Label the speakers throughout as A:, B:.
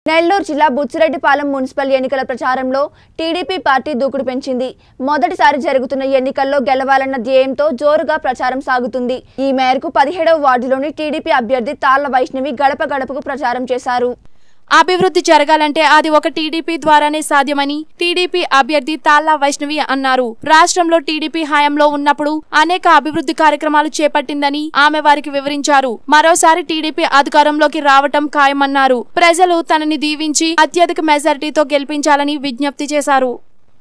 A: నెల్లూరు జిల్లా బుచ్చిరెడ్డిపాలెం మున్సిపల్ ఎన్నికల ప్రచారంలో టీడీపీ పార్టీ దూకుడు పెంచింది మొదటిసారి జరుగుతున్న ఎన్నికల్లో గెలవాలన్న ధ్యేయంతో జోరుగా ప్రచారం సాగుతుంది ఈ మేరకు పదిహేడవ వార్డులోని టీడీపీ అభ్యర్థి తాళ్ల వైష్ణవి గడప గడపకు ప్రచారం చేశారు
B: అభివృద్ధి జరగాలంటే అది ఒక టీడీపీ ద్వారానే సాధ్యమని టీడీపీ అభ్యర్థి తాల్లా వైష్ణవి అన్నారు రాష్ట్రంలో టీడీపీ హయాంలో ఉన్నప్పుడు అనేక అభివృద్ధి కార్యక్రమాలు చేపట్టిందని ఆమె వారికి వివరించారు మరోసారి టీడీపీ అధికారంలోకి రావటం ఖాయమన్నారు ప్రజలు తనని దీవించి అత్యధిక మెజారిటీతో గెలిపించాలని విజ్ఞప్తి చేశారు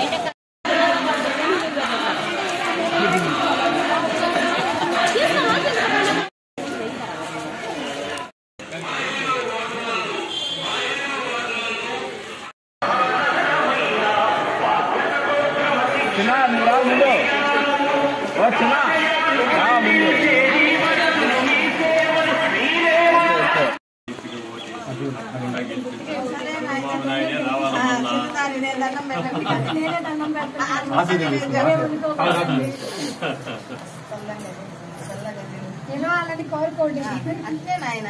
C: చిన్న నువ్వు రా ముందు ఓ చిన్న రా ముందు
D: నిలవాలని కోరుకోండి అంతే నాయన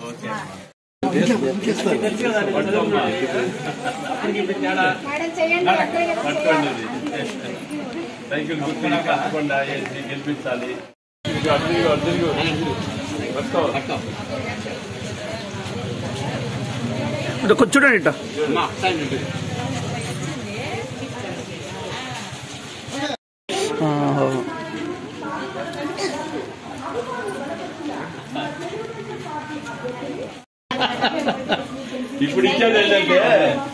D: మేడం చేయండి ఎక్కడికైనా చేయాలి.
E: సైకిల్ గుర్తుని తప్పకుండా వేసి గెలిపించాలి ఇదిగో అటు తిరుగు, అటు తిరుగు. పట్టుకో.
C: ఇటు కొంచెం చూడండి ఇట్ట
E: ఇప్పుడు ఇచ్చేది ఏంటంటే